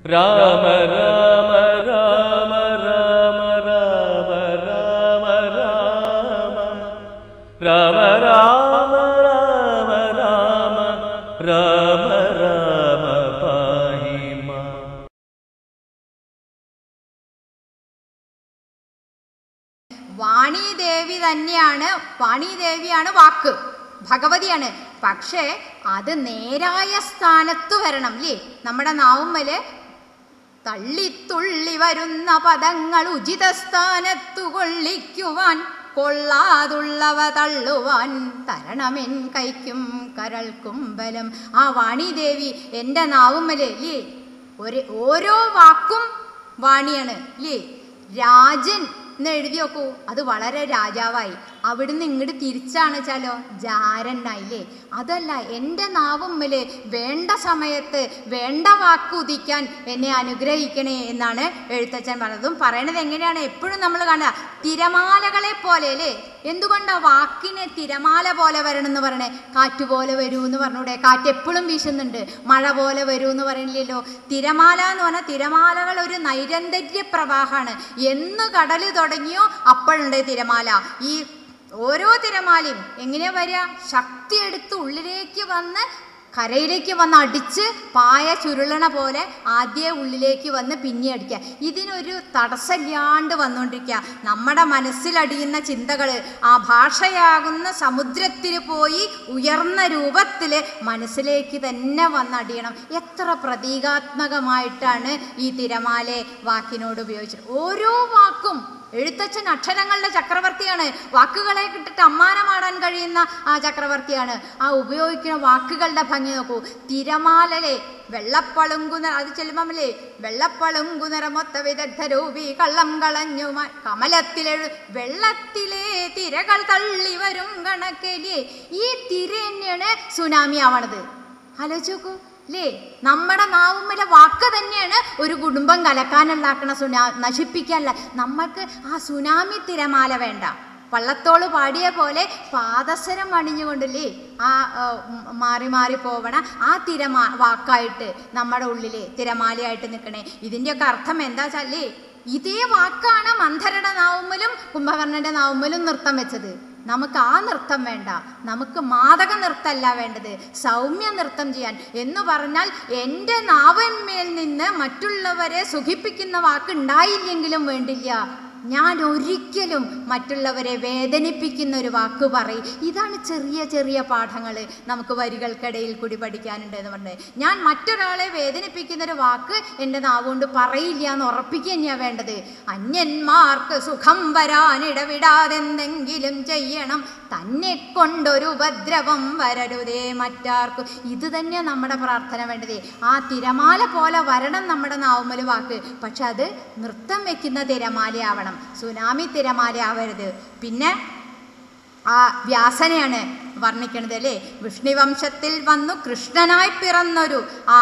രാമ രാമ രാമ രാമ രാമ രാമ രാമ രാമ രാമ രാമ രാമ രാമ രാമ പാഹിമ വാണീദേവി തന്നെയാണ് വാണീദേവിയാണ് വാക്ക് ഭഗവതിയാണ് പക്ഷേ അത് നേരായ സ്ഥാനത്ത് വരണം അല്ലേ നമ്മുടെ നാവുമ്മല് തള്ളിത്തുള്ളി വരുന്ന പദങ്ങൾ ഉചിത സ്ഥാനത്തു കൊള്ളിക്കുവാൻ കൊള്ളാതുള്ളവ തള്ളുവാൻ തരണമെൻ കൈക്കും കരൾക്കും ബലം ആ വാണിദേവി എൻ്റെ നാവുമ്മല് ഇല്ലേ ഒരു ഓരോ വാക്കും വാണിയാണ് ഇല്ലേ രാജൻ എന്ന് എഴുതി നോക്കൂ അത് വളരെ രാജാവായി അവിടുന്ന് ഇങ്ങോട്ട് തിരിച്ചാണ് വെച്ചാലോ ജാരനായില്ലേ അതല്ല എൻ്റെ നാവുമ്മല് വേണ്ട സമയത്ത് വേണ്ട വാക്ക് ഉദിക്കാൻ എന്നെ അനുഗ്രഹിക്കണേ എന്നാണ് എഴുത്തച്ഛൻ പറഞ്ഞതും പറയണത് എങ്ങനെയാണ് എപ്പോഴും നമ്മൾ കാണുക തിരമാലകളെ പോലെ അല്ലേ എന്തുകൊണ്ടാണ് വാക്കിന് തിരമാല പോലെ വരണം എന്ന് പറയണേ കാറ്റ് പോലെ വരൂ എന്ന് പറഞ്ഞൂടെ കാറ്റ് എപ്പോഴും വീശുന്നുണ്ട് മഴ പോലെ വരൂ എന്ന് പറയണില്ലല്ലോ തിരമാല എന്ന് പറഞ്ഞാൽ തിരമാലകൾ ഒരു നൈരന്തര്യ പ്രവാഹമാണ് എന്ന് കടൽ തുടങ്ങിയോ അപ്പോഴുണ്ട് തിരമാല ഈ ഓരോ തിരമാലയും എങ്ങനെയാ വരിക ശക്തി എടുത്ത് ഉള്ളിലേക്ക് വന്ന് കരയിലേക്ക് വന്ന് അടിച്ച് പായ ചുരുളണ പോലെ ആദ്യ ഉള്ളിലേക്ക് വന്ന് പിന്നെ അടിക്കുക ഇതിനൊരു തടസ്സമില്ലാണ്ട് വന്നുകൊണ്ടിരിക്കുക നമ്മുടെ മനസ്സിലടിയുന്ന ചിന്തകൾ ആ ഭാഷയാകുന്ന സമുദ്രത്തിൽ പോയി ഉയർന്ന രൂപത്തിൽ മനസ്സിലേക്ക് തന്നെ വന്നടിയണം എത്ര പ്രതീകാത്മകമായിട്ടാണ് ഈ തിരമാലെ വാക്കിനോട് ഉപയോഗിച്ചത് ഓരോ വാക്കും എഴുത്തച്ഛൻ അക്ഷരങ്ങളുടെ ചക്രവർത്തിയാണ് വാക്കുകളെ കിട്ടിട്ട് അമ്മാനമാടാൻ കഴിയുന്ന ആ ചക്രവർത്തിയാണ് ആ ഉപയോഗിക്കുന്ന വാക്കുകളുടെ ഭംഗി നോക്കൂ തിരമാലലെ വെള്ളപ്പളുങ്കുന അത് ചെല്ലുമ്പല്ലേ വെള്ളപ്പളുങ്കുനിറമൊത്ത വിദഗ്ധ രൂപി കള്ളം കളഞ്ഞു മ- കമലത്തിലെഴു വെള്ളത്തിലെ തിരകൾ തള്ളി വരും കണക്കല്ലേ ഈ തിര തന്നെയാണ് സുനാമി ആവണത് ആലോചിച്ച് നോക്കൂ അല്ലേ നമ്മുടെ നാവുമ്മലെ വാക്ക് തന്നെയാണ് ഒരു കുടുംബം കലക്കാനുണ്ടാക്കണ സുനാ നശിപ്പിക്കാനല്ല നമ്മൾക്ക് ആ സുനാമി തിരമാല വേണ്ട വള്ളത്തോള് പാടിയ പോലെ പാദസരം അണിഞ്ഞുകൊണ്ടല്ലേ ആ ആ, ഉം, മാറി മാറി പോവണ ആ തിരമാ വാക്കായിട്ട് നമ്മുടെ ഉള്ളില് തിരമാലയായിട്ട് നിൽക്കണേ ഇതിൻ്റെയൊക്കെ അർത്ഥം എന്താ വെച്ചാലേ ഇതേ വാക്കാണ് മന്ധരുടെ നാവുമ്മലും കുംഭകർണന്റെ നാവുമ്മലും നൃത്തം വെച്ചത് നമുക്ക് ആ നൃത്തം വേണ്ട നമുക്ക് മാതക നൃത്തമല്ല വേണ്ടത് സൗമ്യ നൃത്തം ചെയ്യാൻ എന്ന് പറഞ്ഞാൽ എൻ്റെ നാവന്മേൽ നിന്ന് മറ്റുള്ളവരെ സുഖിപ്പിക്കുന്ന വാക്ക് ഉണ്ടായില്ലെങ്കിലും വേണ്ടില്ല ഞാൻ ഒരിക്കലും മറ്റുള്ളവരെ വേദനിപ്പിക്കുന്ന ഒരു വാക്ക് പറയും ഇതാണ് ചെറിയ ചെറിയ പാഠങ്ങൾ നമുക്ക് വരികൾക്കിടയിൽ കൂടി പഠിക്കാനുണ്ട് എന്ന് പറഞ്ഞത് ഞാൻ മറ്റൊരാളെ വേദനിപ്പിക്കുന്ന ഒരു വാക്ക് എൻ്റെ നാവുകൊണ്ട് പറയില്ല എന്ന് ഉറപ്പിക്കുക തന്നെയാണ് വേണ്ടത് അന്യന്മാർക്ക് സുഖം വരാനിടവിടാതെന്തെങ്കിലും ചെയ്യണം തന്നെ കൊണ്ടൊരു ഉപദ്രവം വരരുതേ മറ്റാർക്കും ഇത് തന്നെ നമ്മുടെ പ്രാർത്ഥന വേണ്ടതേ ആ തിരമാല പോലെ വരണം നമ്മുടെ നാവുമ്മൽ വാക്ക് പക്ഷെ അത് നൃത്തം വെക്കുന്ന തിരമാലയാവണം സുനാമി തിരമാല ആവരുത് പിന്നെ ആ വ്യാസനെയാണ് വർണ്ണിക്കണത് അല്ലേ വിഷ്ണുവംശത്തിൽ വന്നു കൃഷ്ണനായി പിറന്നൊരു ആ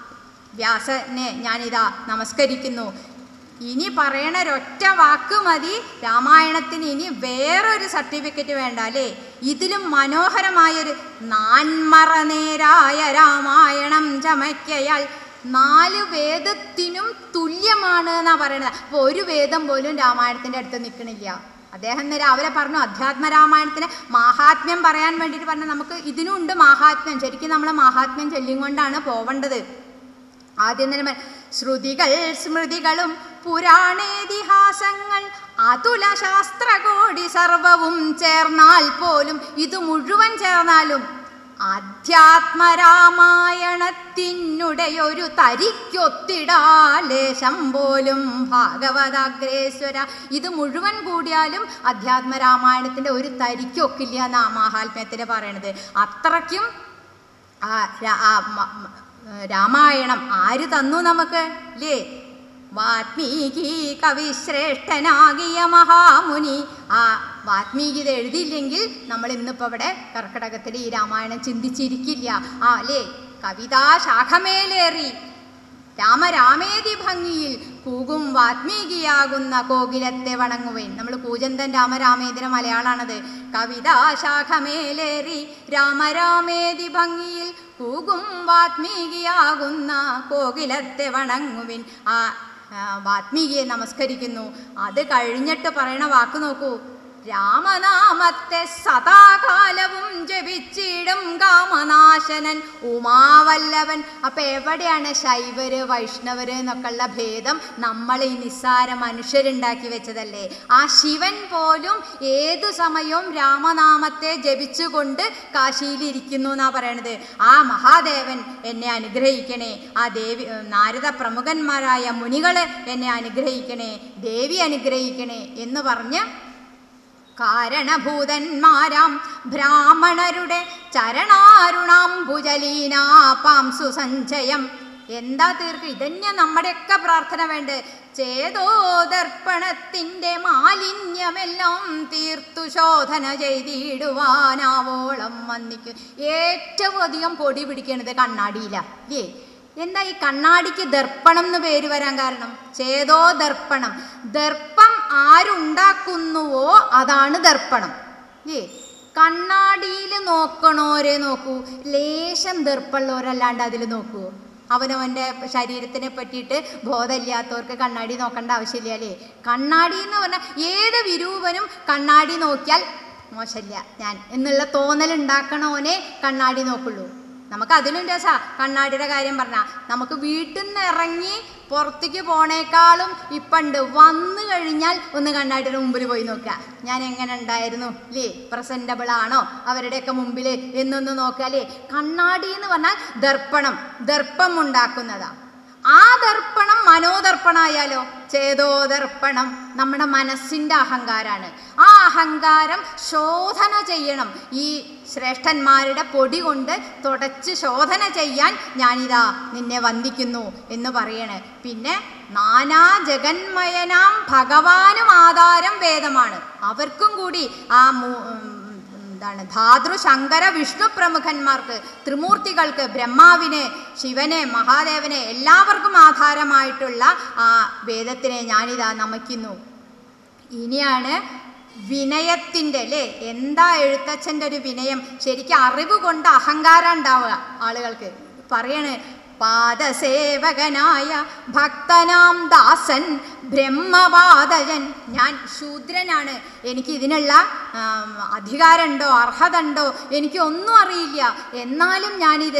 വ്യാസനെ ഞാനിതാ നമസ്കരിക്കുന്നു ഇനി പറയണ ഒരൊറ്റ വാക്ക് മതി രാമായണത്തിന് ഇനി വേറൊരു സർട്ടിഫിക്കറ്റ് വേണ്ട അല്ലേ ഇതിലും മനോഹരമായൊരു നാൻമറ നേരായ രാമായണം ചമയ്ക്കയാൽ നാല് വേദത്തിനും തുല്യമാണ് എന്നാ പറയണത് അപ്പോൾ ഒരു വേദം പോലും രാമായണത്തിൻ്റെ അടുത്ത് നിൽക്കണില്ല അദ്ദേഹം ഇന്ന് രാവിലെ പറഞ്ഞു അധ്യാത്മ രാമായണത്തിന് മാഹാത്മ്യം പറയാൻ വേണ്ടിയിട്ട് പറഞ്ഞു നമുക്ക് ഇതിനും ഉണ്ട് മാഹാത്മ്യം ശരിക്കും നമ്മൾ മാഹാത്മ്യം ചൊല്ലിയും കൊണ്ടാണ് പോവേണ്ടത് ആദ്യം തന്നെ പറ- ശ്രുതികൾ സ്മൃതികളും പുരാണേതിഹാസങ്ങൾ അതുല ശാസ്ത്രകോടി സർവവും ചേർന്നാൽ പോലും ഇത് മുഴുവൻ ചേർന്നാലും അധ്യാത്മരാമായണത്തിനുടയൊരു തരിക്കൊത്തിടാലേശം പോലും ഭാഗവതാഗ്രേശ്വര ഇത് മുഴുവൻ കൂടിയാലും അധ്യാത്മരാമായണത്തിൻ്റെ ഒരു തരിക്കൊക്കില്ല എന്നാ മാഹാത്മ്യത്തിൽ പറയണത് അത്രയ്ക്കും ആ രാ- ആ മ- മ- രാമായണം ആര് തന്നു നമുക്ക് അല്ലേ വാത്മീകി കവിശ്രേഷ്ഠനാകിയ മഹാമുനി ആ വാത്മീകി ഇത് എഴുതിയില്ലെങ്കിൽ നമ്മൾ ഇന്നിപ്പോൾ ഇവിടെ കർക്കിടകത്തിൽ ഈ രാമായണം ചിന്തിച്ചിരിക്കില്ല ആ അല്ലേ കവിതാ ശാഖമേലേറി രാമരാമേതി ഭംഗിയിൽ കൂകും വാത്മീകിയാകുന്ന കോകിലത്തെ വണങ്ങുവേൻ നമ്മൾ കൂജന്തൻ രാമരാമേന്ദ്ര മലയാളാണത് കവിതാ ശാഖമേലേറി രാമരാമേതി ഭംഗിയിൽ കൂകും വാത്മീകിയാകുന്ന കോകിലത്തെ വണങ്ങുവിൻ ആ ആ, വാത്മീകിയെ നമസ്കരിക്കുന്നു അത് കഴിഞ്ഞിട്ട് പറയണ വാക്ക് നോക്കൂ രാമനാമത്തെ സദാകാലവും ജപിച്ചിടും കാമനാശനൻ ഉമാവല്ലവൻ അപ്പൊ എവിടെയാണ് ശൈവര് വൈഷ്ണവര് എന്നൊക്കെയുള്ള ഭേദം നമ്മൾ ഈ നിസ്സാര മനുഷ്യരുണ്ടാക്കി വെച്ചതല്ലേ ആ ശിവൻ പോലും ഏതു സമയവും രാമനാമത്തെ ജപിച്ചുകൊണ്ട് കാശിയിലിരിക്കുന്നു എന്നാ പറയണത് ആ മഹാദേവൻ എന്നെ അനുഗ്രഹിക്കണേ ആ ദേവി നാരദ പ്രമുഖന്മാരായ മുനികള് എന്നെ അനുഗ്രഹിക്കണേ ദേവി അനുഗ്രഹിക്കണേ എന്ന് പറഞ്ഞ് കാരണഭൂതന്മാരാം ബ്രാഹ്മണരുടെ ചരണാരുണാംബുജലീനാപാം സുസഞ്ചയം എന്താ തീർക്കുക ഇതന്നെ നമ്മുടെയൊക്കെ പ്രാർത്ഥന വേണ്ടത് ചേതോദർപ്പണത്തിൻ്റെ മാലിന്യമെല്ലാം തീർത്തു ശോധന ചെയ്തിടുവാനാവോളം വന്നിക്കും ഏറ്റവും അധികം പൊടി പിടിക്കണത് കണ്ണാടിയില ഏ എന്താ ഈ കണ്ണാടിക്ക് ദർപ്പണം എന്ന് പേര് വരാൻ കാരണം ചേതോ ദർപ്പണം ദർപ്പം ആരുണ്ടാക്കുന്നുവോ അതാണ് ദർപ്പണം ഏ കണ്ണാടിയിൽ നോക്കണോരെ നോക്കൂ ലേശം ദർപ്പമുള്ളവരല്ലാണ്ട് അതിൽ നോക്കുവോ അവനവൻ്റെ ശരീരത്തിനെ പറ്റിയിട്ട് ബോധമില്ലാത്തവർക്ക് കണ്ണാടി നോക്കേണ്ട ആവശ്യമില്ല അല്ലേ കണ്ണാടി എന്ന് പറഞ്ഞാൽ ഏത് വിരൂപനും കണ്ണാടി നോക്കിയാൽ മോശമില്ല ഞാൻ എന്നുള്ള തോന്നൽ ഉണ്ടാക്കണോനെ കണ്ണാടി നോക്കുള്ളൂ നമുക്ക് അതിലും രസാ കണ്ണാടിയുടെ കാര്യം പറഞ്ഞാൽ നമുക്ക് വീട്ടിൽ നിന്ന് ഇറങ്ങി പുറത്തേക്ക് പോണേക്കാളും ഇപ്പണ്ട് വന്നു കഴിഞ്ഞാൽ ഒന്ന് കണ്ണാടിയുടെ മുമ്പിൽ പോയി നോക്കുക ഞാൻ എങ്ങനെ ഉണ്ടായിരുന്നു അല്ലേ പ്രസൻറ്റബിൾ ആണോ അവരുടെയൊക്കെ മുമ്പിൽ എന്നൊന്ന് നോക്കുക അല്ലേ കണ്ണാടി എന്ന് പറഞ്ഞാൽ ദർപ്പണം ദർപ്പം ഉണ്ടാക്കുന്നതാണ് ആ ദർപ്പണം മനോദർപ്പണമായാലോ ചേതോദർപ്പണം നമ്മുടെ മനസ്സിൻ്റെ അഹങ്കാരാണ് ആ അഹങ്കാരം ശോധന ചെയ്യണം ഈ ശ്രേഷ്ഠന്മാരുടെ പൊടി കൊണ്ട് തുടച്ച് ശോധന ചെയ്യാൻ ഞാനിതാ നിന്നെ വന്ദിക്കുന്നു എന്ന് പറയണേ പിന്നെ നാനാ ജഗന്മയനാം ഭഗവാനും ആധാരം വേദമാണ് അവർക്കും കൂടി ആ മൂ- ഉം, എന്താണ് ധാതൃ ശങ്കര വിഷ്ണു പ്രമുഖന്മാർക്ക് ത്രിമൂർത്തികൾക്ക് ബ്രഹ്മാവിന് ശിവനെ മഹാദേവനെ എല്ലാവർക്കും ആധാരമായിട്ടുള്ള ആ വേദത്തിനെ ഞാനിതാ നമിക്കുന്നു ഇനിയാണ് വിനയത്തിൻ്റെ അല്ലേ എന്താ എഴുത്തച്ഛൻ്റെ ഒരു വിനയം ശരിക്കും അറിവ് കൊണ്ട് അഹങ്കാരം ഉണ്ടാവുക ആളുകൾക്ക് പറയണ് പാദസേവകനായ ഭക്തനാം ദാസൻ ബ്രഹ്മവാദജൻ ഞാൻ ശൂദ്രനാണ് എനിക്ക് ഇതിനുള്ള ആം, അധികാരമുണ്ടോ അർഹത ഉണ്ടോ എനിക്ക് ഒന്നും അറിയില്ല എന്നാലും ഞാനിത്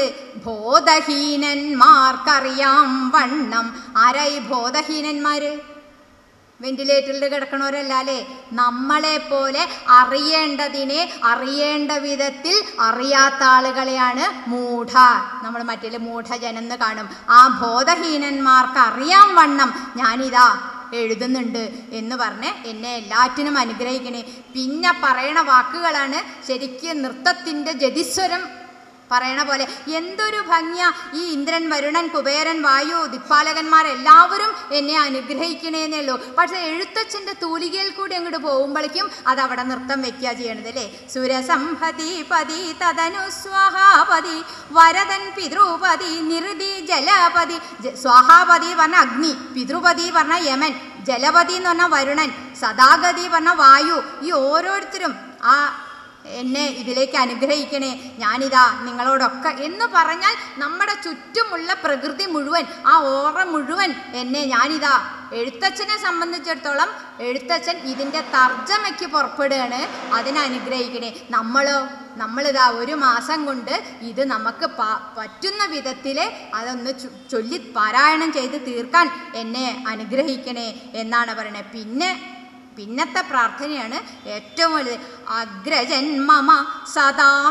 ബോധഹീനന്മാർക്കറിയാം വണ്ണം ആരായി ബോധഹീനന്മാര് വെന്റിലേറ്ററിൽ കിടക്കണവരല്ല അല്ലേ നമ്മളെ പോലെ അറിയേണ്ടതിനെ അറിയേണ്ട വിധത്തിൽ അറിയാത്ത ആളുകളെയാണ് മൂഢ നമ്മൾ മറ്റേ മൂഢജനം എന്ന് കാണും ആ ബോധഹീനന്മാർക്ക് അറിയാൻ വണ്ണം ഞാനിതാ എഴുതുന്നുണ്ട് എന്ന് പറഞ്ഞ് എന്നെ എല്ലാറ്റിനും അനുഗ്രഹിക്കണേ പിന്നെ പറയണ വാക്കുകളാണ് ശരിക്കും നൃത്തത്തിൻ്റെ ജതിസ്വരം പറയണ പോലെ എന്തൊരു ഭംഗിയ ഈ ഇന്ദ്രൻ വരുണൻ കുബേരൻ വായു ദിപ്പാലകന്മാരെല്ലാവരും എന്നെ അനുഗ്രഹിക്കണേന്നേ ഉള്ളൂ പക്ഷെ എഴുത്തച്ഛൻ്റെ തൂലികയിൽ കൂടി അങ്ങോട്ട് പോകുമ്പോഴേക്കും അത് അവിടെ നൃത്തം വെക്കുക ചെയ്യണത് അല്ലേ സുരസംഹതി പതി തദനു സ്വാഹാപതി വരദൻ പിതൃപതി നിറുതി ജലപതി ജ- സ്വാഹാപതി പറഞ്ഞ അഗ്നി പിതൃപതി പറഞ്ഞ യമൻ ജലപതി എന്ന് പറഞ്ഞ വരുണൻ സദാഗതി പറഞ്ഞ വായു ഈ ഓരോരുത്തരും ആ എന്നെ ഇതിലേക്ക് അനുഗ്രഹിക്കണേ ഞാനിതാ നിങ്ങളോടൊക്കെ എന്ന് പറഞ്ഞാൽ നമ്മുടെ ചുറ്റുമുള്ള പ്രകൃതി മുഴുവൻ ആ ഓറ മുഴുവൻ എന്നെ ഞാനിതാ എഴുത്തച്ഛനെ സംബന്ധിച്ചിടത്തോളം എഴുത്തച്ഛൻ ഇതിൻ്റെ തർജ്ജമയ്ക്ക് പുറപ്പെടുകയാണ് അതിനെ അനുഗ്രഹിക്കണേ നമ്മളോ നമ്മളിതാ ഒരു മാസം കൊണ്ട് ഇത് നമുക്ക് പ- പറ്റുന്ന വിധത്തിൽ അതൊന്ന് ചൊ- ചൊല്ലി പാരായണം ചെയ്ത് തീർക്കാൻ എന്നെ അനുഗ്രഹിക്കണേ എന്നാണ് പറയണത് പിന്നെ പിന്നത്തെ പ്രാർത്ഥനയാണ് ഏറ്റവും വലുത് അഗ്രജന്മമ സദാം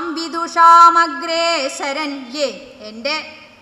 വിദുഷാമഗ്രേസരൻ യേ എൻ്റെ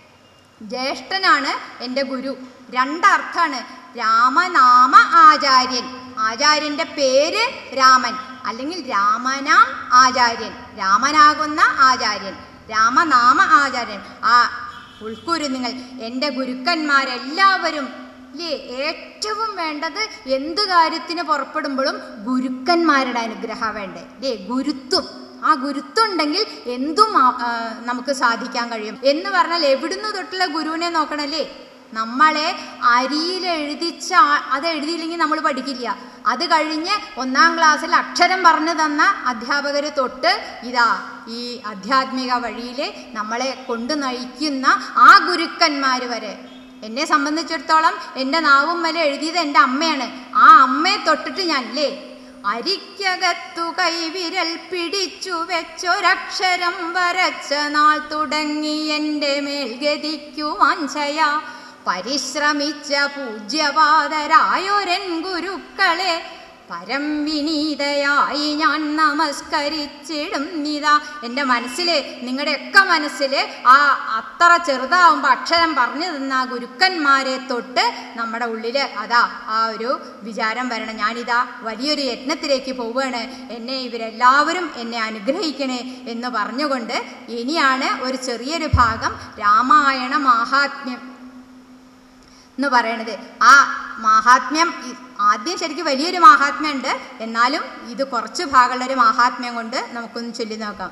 ജ്യേഷ്ഠനാണ് എൻ്റെ ഗുരു രണ്ടർത്ഥമാണ് രാമനാമ ആചാര്യൻ ആചാര്യൻ്റെ പേര് രാമൻ അല്ലെങ്കിൽ രാമനാം ആചാര്യൻ രാമനാകുന്ന ആചാര്യൻ രാമനാമ ആചാര്യൻ ആ ഉൾക്കുരു നിങ്ങൾ എൻ്റെ ഗുരുക്കന്മാരെല്ലാവരും ഇല്ലേ ഏറ്റവും വേണ്ടത് എന്ത് കാര്യത്തിന് പുറപ്പെടുമ്പോഴും ഗുരുക്കന്മാരുടെ അനുഗ്രഹം വേണ്ടേ ഇല്ലേ ഗുരുത്വം ആ ഗുരുത്വം ഉണ്ടെങ്കിൽ എന്തും ആ, ആ, നമുക്ക് സാധിക്കാൻ കഴിയും എന്ന് പറഞ്ഞാൽ എവിടുന്ന് തൊട്ടുള്ള ഗുരുവിനെ നോക്കണല്ലേ നമ്മളെ അരിയിൽ എഴുതിച്ച ആ- അത് എഴുതിയില്ലെങ്കിൽ നമ്മൾ പഠിക്കില്ല അത് കഴിഞ്ഞ് ഒന്നാം ക്ലാസ്സിൽ അക്ഷരം പറഞ്ഞു തന്ന അധ്യാപകർ തൊട്ട് ഇതാ ഈ ആധ്യാത്മിക വഴിയിൽ നമ്മളെ കൊണ്ടു നയിക്കുന്ന ആ ഗുരുക്കന്മാർ വരെ എന്നെ സംബന്ധിച്ചിടത്തോളം എൻ്റെ നാവും വരെ എഴുതിയത് എൻ്റെ അമ്മയാണ് ആ അമ്മയെ തൊട്ടിട്ട് ഞാൻ അല്ലേ അരിക്കകത്തു കൈവിരൽ പിടിച്ചു വെച്ചൊരക്ഷരം വരച്ച നാൾ തുടങ്ങി എൻ്റെ മേൽ ഗതിക്കുവാൻ ചയ പരിശ്രമിച്ച പൂജ്യപാതരായൊരൻ ഗുരുക്കളെ പരം വിനീതയായി ഞാൻ നമസ്കരിച്ചിടും നിതാ എൻ്റെ മനസ്സിൽ നിങ്ങളുടെയൊക്കെ മനസ്സിൽ ആ അത്ര ചെറുതാവുമ്പോൾ അക്ഷരം പറഞ്ഞു തന്ന ആ ഗുരുക്കന്മാരെ തൊട്ട് നമ്മുടെ ഉള്ളിൽ അതാ ആ ഒരു വിചാരം വരണം ഞാനിതാ വലിയൊരു യത്നത്തിലേക്ക് പോവുകയാണ് എന്നെ ഇവരെല്ലാവരും എന്നെ അനുഗ്രഹിക്കണേ എന്ന് പറഞ്ഞുകൊണ്ട് ഇനിയാണ് ഒരു ചെറിയൊരു ഭാഗം രാമായണ മാഹാത്മ്യം എന്ന് പറയണത് ആ മാഹാത്മ്യം ഇ- ആദ്യം ശരിക്കും വലിയൊരു മാഹാത്മ്യം ഉണ്ട് എന്നാലും ഇത് കുറച്ച് ഭാഗമുള്ളൊരു മാഹാത്മ്യം കൊണ്ട് നമുക്കൊന്ന് ചൊല്ലി നോക്കാം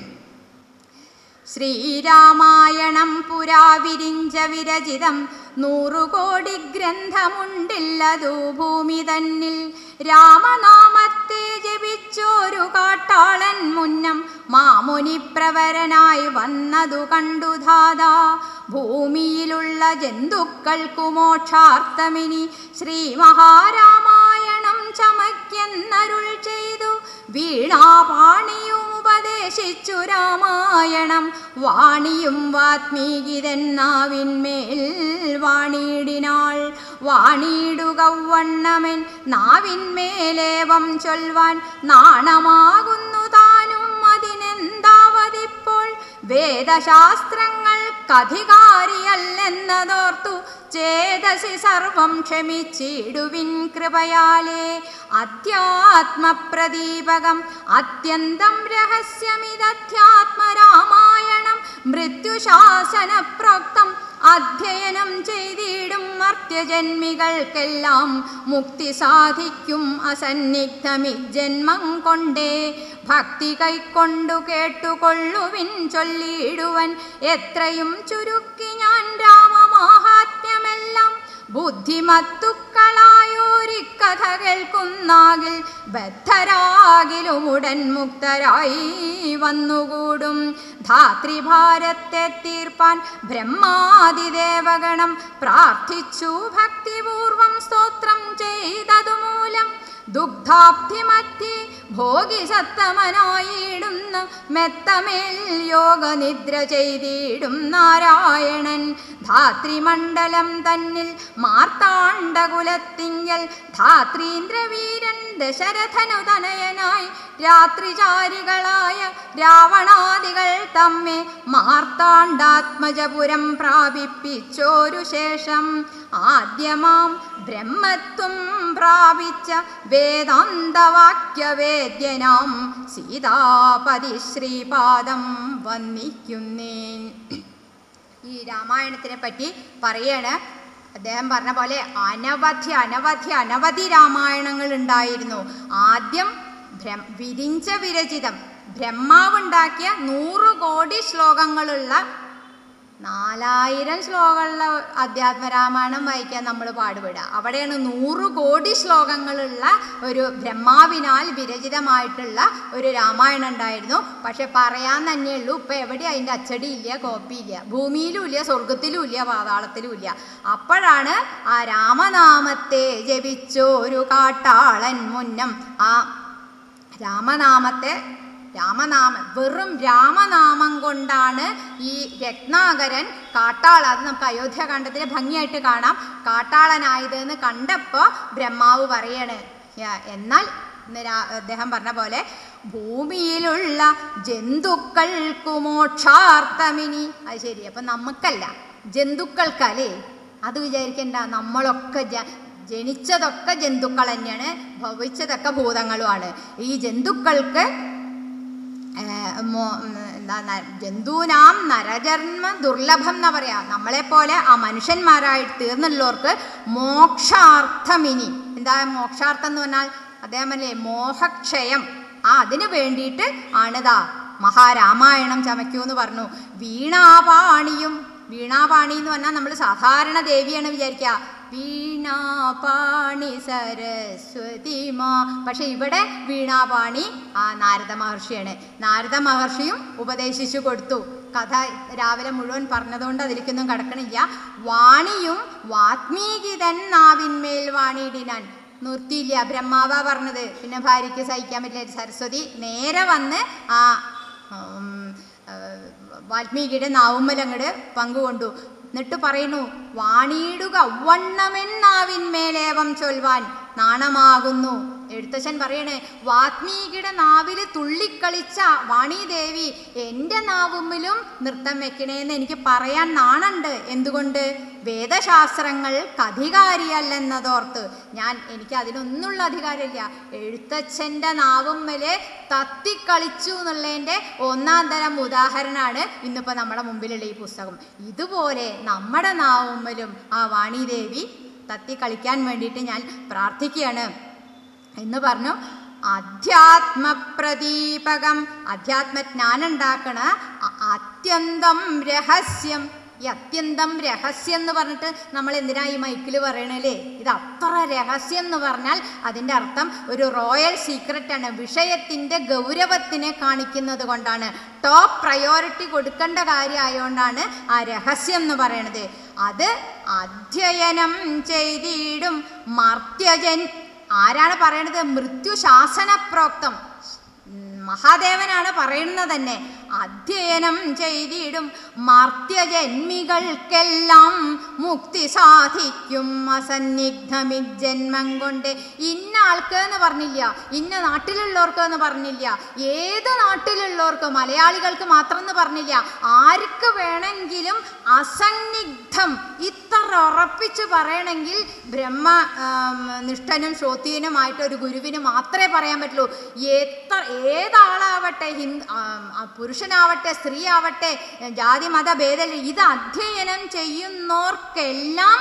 ശ്രീരാമായണം പുരാ വിരിഞ്ച വിരചിതം നൂറുകോടി ഗ്രന്ഥമുണ്ടില്ലതു ഭൂമി തന്നിൽ രാമനാമത്തെ ജപിച്ചോരു കാട്ടാളൻ മുന്നം മാമുനിപ്രവരനായി വന്നതു കണ്ടു ധാതാ ഭൂമിയിലുള്ള ജന്തുക്കൾക്കു മോക്ഷാർത്ഥമിനി ശ്രീ മഹാരാമായണം ചമയ്ക്കെന്നരുൾ ചെയ്തു വീണാപാണിയും ഉപദേശിച്ചു രാമായണം വാണിയും വാത്മീകിതെന്നാവിന്മേൽ വാണിയിടിനാൾ വാണിയിടുക വണ്ണമൻ നാവിന്മേലേവം ചൊൽവാൻ നാണമാകുന്നു താനും അതിനെന്താവതിപ്പോൾ വേദശാസ്ത്രങ്ങൾക്കധികാരിയല്ലെന്നതോർത്തു ചേതസി സർവം ക്ഷമിച്ചിടുവിൻ കൃപയാലേ അധ്യാത്മപ്രദീപകം അത്യന്തം രഹസ്യമിതധ്യാത്മരാമായണം മൃത്യുശാസന പ്രോക്തം അധ്യയനം ചെയ്തിടും മർത്യജന്മികൾക്കെല്ലാം മുക്തി സാധിക്കും അസന്നിഗ്ധമി ജന്മം കൊണ്ടേ ഭക്തി കൈക്കൊണ്ടു കേട്ടുകൊള്ളുവിൻ ചൊല്ലിയിടുവൻ എത്രയും ചുരുക്കി ഞാൻ രാമമാഹാത്മ്യമെല്ലാം ബുദ്ധിമത്തുക്കളായോരി കഥ കേൾക്കുന്നാകിൽ ബദ്ധരാകിലും ഉടൻ മുക്തരായി വന്നുകൂടും ധാത്രിഭാരത്തെ തീർപ്പാൻ ബ്രഹ്മാതിദേവഗണം പ്രാർത്ഥിച്ചു ഭക്തിപൂർവം സ്തോത്രം ചെയ്തതുമൂലം ദുഗ്ധാബ്ധിമധ്യേ ഭോഗി സത്തമനായിടുന്ന മെത്തമേൽ യോഗനിദ്ര ചെയ്തിടും നാരായണൻ ധാത്രിമണ്ഡലം തന്നിൽ മാർത്താണ്ഡകുലത്തിങ്കൽ ധാത്രീന്ദ്രവീരൻ ദശരഥനു തനയനായി രാത്രിചാരികളായ രാവണാദികൾ തമ്മെ മാർത്താണ്ഡാത്മജപുരം പ്രാപിപ്പിച്ചോരു ശേഷം ആദ്യമാം ബ്രഹ്മത്വം പ്രാപിച്ച വേദാന്തവാക്യവേദ്യനാം സീതാപതി ശ്രീപാദം വന്ദിക്കുന്നേൻ ഈ രാമായണത്തിനെ പറ്റി പറയാണ് അദ്ദേഹം പറഞ്ഞ പോലെ അനവധി അനവധി അനവധി രാമായണങ്ങൾ ഉണ്ടായിരുന്നു ആദ്യം ബ്രഹ്മ വിരിഞ്ച വിരചിതം ബ്രഹ്മാവുണ്ടാക്കിയ നൂറ് കോടി ശ്ലോകങ്ങളുള്ള നാലായിരം ശ്ലോകമുള്ള അധ്യാത്മരാമായണം വായിക്കാൻ നമ്മൾ പാടുപെടുക അവിടെയാണ് നൂറ് കോടി ശ്ലോകങ്ങളുള്ള ഒരു ബ്രഹ്മാവിനാൽ വിരചിതമായിട്ടുള്ള ഒരു രാമായണം ഉണ്ടായിരുന്നു പക്ഷെ പറയാൻ തന്നെയുള്ളൂ ഇപ്പം എവിടെ അതിൻ്റെ അച്ചടി ഇല്ല കോപ്പി ഇല്ല ഭൂമിയിലും ഇല്ല സ്വർഗത്തിലും ഇല്ല പാതാളത്തിലും ഇല്ല അപ്പോഴാണ് ആ രാമനാമത്തെ ജപിച്ചൊരു കാട്ടാളൻ മുന്നം ആ രാമനാമത്തെ രാമനാമം വെറും രാമനാമം കൊണ്ടാണ് ഈ രത്നാകരൻ കാട്ടാള അത് നമുക്ക് അയോധ്യാകാന്ഡത്തിൽ ഭംഗിയായിട്ട് കാണാം കാട്ടാളനായത് എന്ന് കണ്ടപ്പോൾ ബ്രഹ്മാവ് പറയാണ് "യ- എന്നാൽ ഇന്ന് രാ- അദ്ദേഹം പറഞ്ഞ പോലെ ഭൂമിയിലുള്ള ജന്തുക്കൾക്കു മോക്ഷാർത്ഥമിനി അത് ശരി അപ്പം നമുക്കല്ല ജന്തുക്കൾക്കല്ലേ അത് വിചാരിക്കണ്ട നമ്മളൊക്കെ ജ ജനിച്ചതൊക്കെ ജന്തുക്കൾ തന്നെയാണ് ഭവിച്ചതൊക്കെ ഭൂതങ്ങളുമാണ് ഈ ജന്തുക്കൾക്ക് ഏഹ് മോ- ഉം, എന്താ ന- ജന്തൂനാം നരജന്മ ദുർലഭം എന്നാ പറയാ നമ്മളെപ്പോലെ ആ മനുഷ്യന്മാരായി തീർന്നുള്ളവർക്ക് മോക്ഷാർത്ഥമിനി എന്താ മോക്ഷാർത്ഥം എന്ന് പറഞ്ഞാൽ അദ്ദേഹം അല്ലേ മോഹക്ഷയം ആ അതിന് വേണ്ടിയിട്ട് ആണിതാ മഹാരാമായണം ചമയ്ക്കൂ എന്ന് പറഞ്ഞു വീണാപാണിയും വീണാപാണി എന്ന് പറഞ്ഞാൽ നമ്മൾ സാധാരണ ദേവിയാണ് വിചാരിക്കുക വീണാപാണി സരസ്വതി മാ പക്ഷെ ഇവിടെ വീണാപാണി ആ നാരദ മഹർഷിയാണ് നാരദ മഹർഷിയും ഉപദേശിച്ചു കൊടുത്തു കഥ രാവിലെ മുഴുവൻ പറഞ്ഞതുകൊണ്ട് അതിലേക്കൊന്നും കടക്കണില്ല വാണിയും വാത്മീകിതൻ നാവിന്മേൽ വാണിയിടിനാൻ നിർത്തിയില്ല ബ്രഹ്മാവ പറഞ്ഞത് പിന്നെ ഭാര്യയ്ക്ക് സഹിക്കാൻ പറ്റില്ല സരസ്വതി നേരെ വന്ന് ആ ഉം, ആ, വാൽമീകിയുടെ നാവുമ്മലങ്ങട് പങ്കുകൊണ്ടു എന്നിട്ട് പറയുന്നു വാണിയിടുക വണ്ണമെന്നാവിന്മേലേവം ചൊൽവാൻ നാണമാകുന്നു എഴുത്തച്ഛൻ പറയണേ വാത്മീകിയുടെ നാവിൽ തുള്ളിക്കളിച്ച വാണിദേവി എൻ്റെ നാവുമ്മിലും നൃത്തം വെക്കണേന്ന് എനിക്ക് പറയാൻ നാണുണ്ട് എന്തുകൊണ്ട് വേദശാസ്ത്രങ്ങൾക്ക് അധികാരിയല്ലെന്നതോർത്ത് ഞാൻ എനിക്ക് അതിനൊന്നുള്ള അധികാരമില്ല എഴുത്തച്ഛൻ്റെ നാവുമ്മല് തത്തിക്കളിച്ചു എന്നുള്ളതിൻ്റെ ഒന്നാം തരം ഉദാഹരണമാണ് ഇന്നിപ്പോൾ നമ്മുടെ മുമ്പിലുള്ള ഈ പുസ്തകം ഇതുപോലെ നമ്മുടെ നാവുമ്മലും ആ വാണിദേവി തത്തി കളിക്കാൻ വേണ്ടിയിട്ട് ഞാൻ പ്രാർത്ഥിക്കുകയാണ് എന്ന് പറഞ്ഞു അധ്യാത്മപ്രദീപകം അധ്യാത്മജ്ഞാനം ഉണ്ടാക്കണ അ- അത്യന്തം രഹസ്യം ഈ അത്യന്തം രഹസ്യം എന്ന് പറഞ്ഞിട്ട് നമ്മൾ എന്തിനാ ഈ മൈക്കിൽ പറയണല്ലേ ഇത് അത്ര രഹസ്യം എന്ന് പറഞ്ഞാൽ അതിൻ്റെ അർത്ഥം ഒരു റോയൽ സീക്രറ്റാണ് വിഷയത്തിൻ്റെ ഗൗരവത്തിനെ കാണിക്കുന്നത് കൊണ്ടാണ് ടോപ്പ് പ്രയോറിറ്റി കൊടുക്കേണ്ട കാര്യമായതുകൊണ്ടാണ് ആ രഹസ്യം എന്ന് പറയണത് അത് അധ്യയനം ചെയ്തിടും മർത്യജൻ ആരാണ് പറയണത് മൃത്യുശാസന പ്രോക്തം ഉം, മഹാദേവനാണ് പറയുന്നത് തന്നെ അധ്യയനം ചെയ്തിടും മർത്യജന്മികൾക്കെല്ലാം മുക്തി സാധിക്കും അസന്നിഗ്ധമിജന്മം കൊണ്ട് ഇന്ന ആൾക്ക് എന്ന് പറഞ്ഞില്ല ഇന്ന നാട്ടിലുള്ളവർക്ക് എന്ന് പറഞ്ഞില്ല ഏത് നാട്ടിലുള്ളവർക്ക് മലയാളികൾക്ക് മാത്രം എന്ന് പറഞ്ഞില്ല ആർക്ക് വേണമെങ്കിലും അസന്നിഗ്ധം ഇത്ര ഉറപ്പിച്ച് പറയണമെങ്കിൽ ബ്രഹ്മ ആം, നിഷ്ഠനും ശ്രോത്യനുമായിട്ട് ഒരു ഗുരുവിന് മാത്രമേ പറയാൻ പറ്റുള്ളൂ എത്ര ഏതാളാവട്ടെ ഹിന്ദു ആം, ആ, പുരുഷനാവട്ടെ സ്ത്രീ ആവട്ടെ ജാതി മത ഭേദമില്ല ഇത് അധ്യയനം ചെയ്യുന്നവർക്കെല്ലാം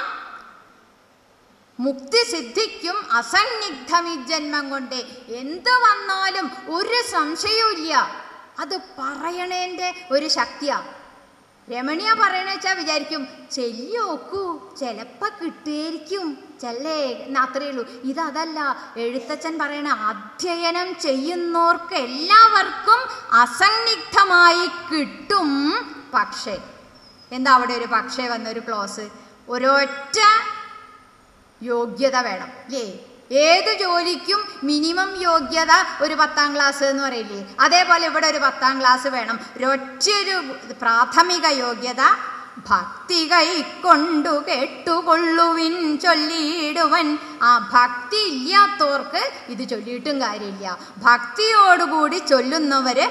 മുക്തി സിദ്ധിക്കും അസന്നിഗ്ധം ഈ ജന്മം കൊണ്ട് എന്ത് വന്നാലും ഒരു സംശയവും ഇല്ല അത് പറയണേൻ്റെ ഒരു ശക്തിയാ രമണിയ പറയണ വെച്ചാൽ വിചാരിക്കും ചെല്ലിയോക്കൂ ചിലപ്പോൾ കിട്ടുമായിരിക്കും ചെല്ലേ എന്ന് അത്രയേ ഉള്ളൂ ഇതതല്ല എഴുത്തച്ഛൻ പറയണ അധ്യയനം ചെയ്യുന്നവർക്ക് എല്ലാവർക്കും അസന്നിഗ്ധമായി കിട്ടും പക്ഷേ എന്താ അവിടെ ഒരു പക്ഷേ വന്നൊരു ക്ലോസ് ഒരൊറ്റ യോഗ്യത വേണം അല്ലേ ഏത് ജോലിക്കും മിനിമം യോഗ്യത ഒരു പത്താം ക്ലാസ് എന്ന് പറയില്ലേ അതേപോലെ ഇവിടെ ഒരു പത്താം ക്ലാസ് വേണം ഒരൊറ്റൊരു പ്രാഥമിക യോഗ്യത ഭക്തി കൈക്കൊണ്ടു കേട്ടുകൊള്ളുവിൻ ചൊല്ലിയിടുവൻ ആ ഭക്തി ഇല്ലാത്തവർക്ക് ഇത് ചൊല്ലിയിട്ടും കാര്യമില്ല ഭക്തിയോടുകൂടി ചൊല്ലുന്നവര്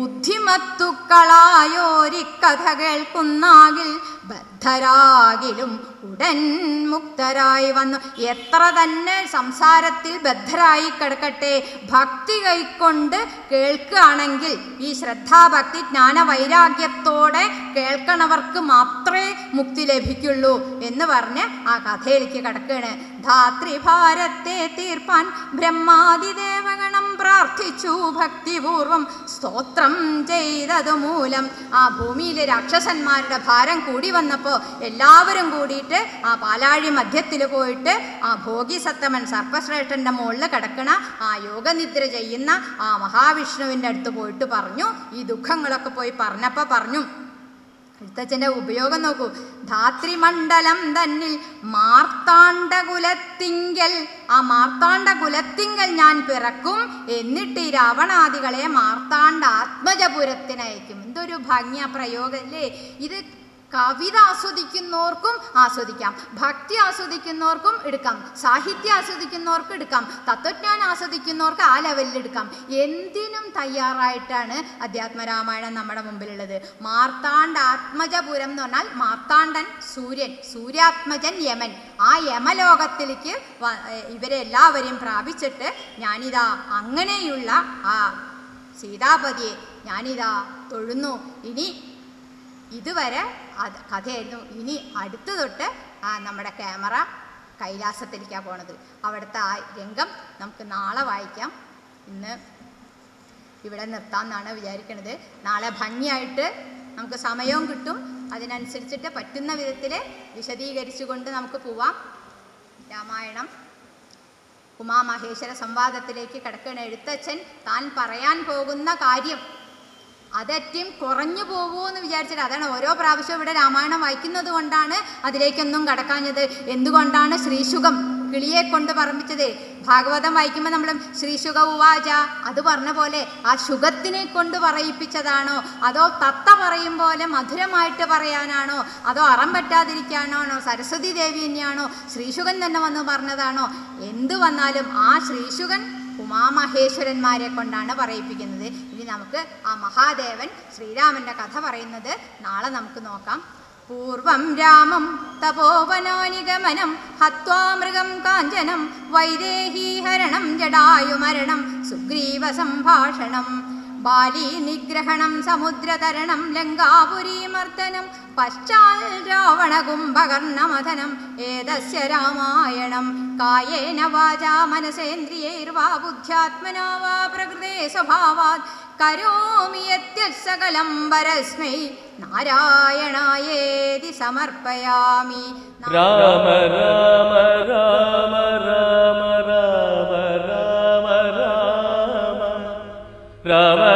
ബുദ്ധിമത്തുക്കളായോരി കഥ കേൾക്കുന്നാകിൽ ബദ്ധരാകിലും ഉടൻ മുക്തരായി വന്നു എത്ര തന്നെ സംസാരത്തിൽ ബദ്ധരായി കിടക്കട്ടെ ഭക്തി കൈക്കൊണ്ട് കേൾക്കുകയാണെങ്കിൽ ഈ ശ്രദ്ധാഭക്തി ജ്ഞാന വൈരാഗ്യത്തോടെ കേൾക്കണവർക്ക് മാത്രമേ മുക്തി ലഭിക്കുള്ളൂ എന്ന് പറഞ്ഞ് ആ കഥയിലേക്ക് കിടക്കുകയാണ് ധാത്രിഭാരത്തെ തീർപ്പാൻ ബ്രഹ്മാതിദേവഗണം പ്രാർത്ഥിച്ചു ഭക്തിപൂർവം സ്തോത്രം ചെയ്തതു മൂലം ആ ഭൂമിയിലെ രാക്ഷസന്മാരുടെ ഭാരം കൂടി വന്നപ്പോൾ എല്ലാവരും കൂടിയിട്ട് ആ പാലാഴി മധ്യത്തിൽ പോയിട്ട് ആ ഭോഗിസത്തമൻ സർപ്പശ്രേഷ്ഠൻ്റെ മുകളിൽ കിടക്കണ ആ യോഗനിദ്ര ചെയ്യുന്ന ആ മഹാവിഷ്ണുവിൻ്റെ അടുത്ത് പോയിട്ട് പറഞ്ഞു ഈ ദുഃഖങ്ങളൊക്കെ പോയി പറഞ്ഞപ്പോൾ പറഞ്ഞു എഴുത്തച്ഛൻ്റെ ഉപയോഗം നോക്കൂ ധാത്രിമണ്ഡലം തന്നിൽ മാർത്താണ്ഡ കുലത്തിങ്കൽ ആ മാർത്താണ്ഡ കുലത്തിങ്കൽ ഞാൻ പിറക്കും എന്നിട്ട് ഈ രാവണാദികളെ മാർത്താണ്ഡ ആത്മജപുരത്തിനയക്കും എന്തൊരു ഭംഗിയ പ്രയോഗം അല്ലേ ഇത് കവിത ആസ്വദിക്കുന്നവർക്കും ആസ്വദിക്കാം ഭക്തി ആസ്വദിക്കുന്നവർക്കും എടുക്കാം സാഹിത്യം ആസ്വദിക്കുന്നവർക്ക് എടുക്കാം തത്വജ്ഞാനം ആസ്വദിക്കുന്നവർക്ക് ആ ലെവലിൽ എടുക്കാം എന്തിനും തയ്യാറായിട്ടാണ് അധ്യാത്മരാമായണം നമ്മുടെ മുമ്പിലുള്ളത് മാർത്താണ്ഡ ആത്മജപുരം എന്ന് പറഞ്ഞാൽ മാർത്താണ്ഡൻ സൂര്യൻ സൂര്യാത്മജൻ യമൻ ആ യമലോകത്തിലേക്ക് വ- ഇവരെ എല്ലാവരെയും പ്രാപിച്ചിട്ട് ഞാനിതാ അങ്ങനെയുള്ള ആ സീതാപതിയെ ഞാനിതാ തൊഴുന്നു ഇനി ഇതുവരെ അത് കഥയായിരുന്നു ഇനി അടുത്ത് തൊട്ട് ആ നമ്മുടെ ക്യാമറ കൈലാസത്തിലേക്കാണ് പോണത് അവിടുത്തെ ആ രംഗം നമുക്ക് നാളെ വായിക്കാം ഇന്ന് ഇവിടെ നിർത്താമെന്നാണ് വിചാരിക്കുന്നത് നാളെ ഭംഗിയായിട്ട് നമുക്ക് സമയവും കിട്ടും അതിനനുസരിച്ചിട്ട് പറ്റുന്ന വിധത്തിൽ വിശദീകരിച്ചുകൊണ്ട് നമുക്ക് പോവാം രാമായണം ഉമാമഹേശ്വര സംവാദത്തിലേക്ക് കിടക്കുന്ന എഴുത്തച്ഛൻ താൻ പറയാൻ പോകുന്ന കാര്യം അതറ്റും കുറഞ്ഞു പോകൂ എന്ന് വിചാരിച്ചിട്ട് അതാണ് ഓരോ പ്രാവശ്യവും ഇവിടെ രാമായണം വായിക്കുന്നത് കൊണ്ടാണ് അതിലേക്കൊന്നും കടക്കാഞ്ഞത് എന്തുകൊണ്ടാണ് ശ്രീശുഖം കിളിയെ കൊണ്ട് പറമ്പിച്ചത് ഭാഗവതം വായിക്കുമ്പോൾ നമ്മൾ ശ്രീശുഖ ഉവാച അത് പറഞ്ഞ പോലെ ആ ശുഖത്തിനെ കൊണ്ട് പറയിപ്പിച്ചതാണോ അതോ തത്ത പറയും പോലെ മധുരമായിട്ട് പറയാനാണോ അതോ അറം പറ്റാതിരിക്കാനാണോ സരസ്വതി ദേവി തന്നെയാണോ ശ്രീശുഖൻ തന്നെ വന്ന് പറഞ്ഞതാണോ എന്തു വന്നാലും ആ ശ്രീശുഖൻ ഉമാമഹേശ്വരന്മാരെ കൊണ്ടാണ് പറയിപ്പിക്കുന്നത് ഇനി നമുക്ക് ആ മഹാദേവൻ ശ്രീരാമന്റെ കഥ പറയുന്നത് നാളെ നമുക്ക് നോക്കാം പൂർവം രാമം തപോവനാനിഗമനം ഹത്വാ മൃഗം കാഞ്ചനം വൈദേഹീഹരണം ജടായുമരണം സുഗ്രീവ സംഭാഷണം ബാലി നിഗ്രഹണം സമുദ്രതരണം ലങ്കാപുരീമർദ്ദനം പശ്ചാൽ രാവണ കുംഭകർണമഥനം ഏതസ്യ രാമായണം കായേന വാചാ മനസേന്ദ്രിയൈർവാ ബുദ്ധ്യാത്മനാ വാ പ്രകൃതേ സ്വഭാവാത് കരോമി യത്യസകലം പരസ്മൈ നാരായണായേതി സമർപ്പയാമി രാമ രാമ രാമ രാമ രാമ രാമ രാമ രാമ